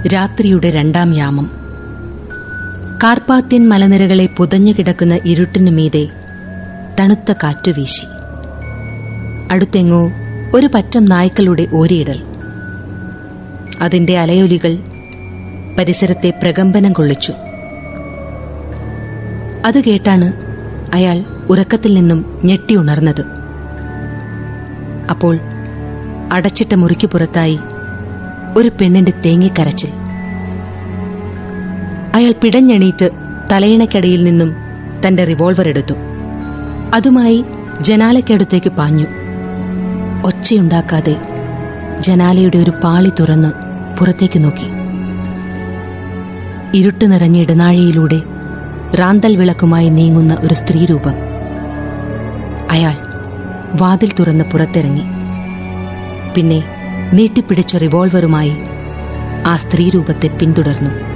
രാത്രിയുടെ രണ്ടാം യാമം കാർപ്പാത്യൻ മലനിരകളെ പുതഞ്ഞു കിടക്കുന്ന ഇരുട്ടിനു മീതെ തണുത്ത കാറ്റുവീശി അടുത്തെങ്ങോ ഒരു പറ്റം നായ്ക്കളുടെ ഓരിയിടൽ അതിന്റെ അലയൊലികൾ പരിസരത്തെ പ്രകമ്പനം കൊള്ളിച്ചു അത് കേട്ടാണ് അയാൾ ഉറക്കത്തിൽ നിന്നും ഞെട്ടിയുണർന്നത് അപ്പോൾ അടച്ചിട്ട മുറിക്ക് പുറത്തായി ഒരു പെണ്ണിന്റെ തേങ്ങിക്കരച്ചിൽ അയാൾ പിടഞ്ഞെണീറ്റ് തലയിണക്കടിയിൽ നിന്നും തന്റെ റിവോൾവർ എടുത്തു അതുമായി ജനാലയ്ക്കടുത്തേക്ക് പാഞ്ഞു ഒച്ചയുണ്ടാക്കാതെ ജനാലയുടെ ഒരു പാളി തുറന്ന് പുറത്തേക്ക് നോക്കി ഇരുട്ട് നിറഞ്ഞ ഇടനാഴിയിലൂടെ റാന്തൽ വിളക്കുമായി നീങ്ങുന്ന ഒരു സ്ത്രീരൂപം അയാൾ വാതിൽ തുറന്ന് പുറത്തിറങ്ങി പിന്നെ നീട്ടിപ്പിടിച്ച റിവോൾവറുമായി ആ സ്ത്രീരൂപത്തെ പിന്തുടർന്നു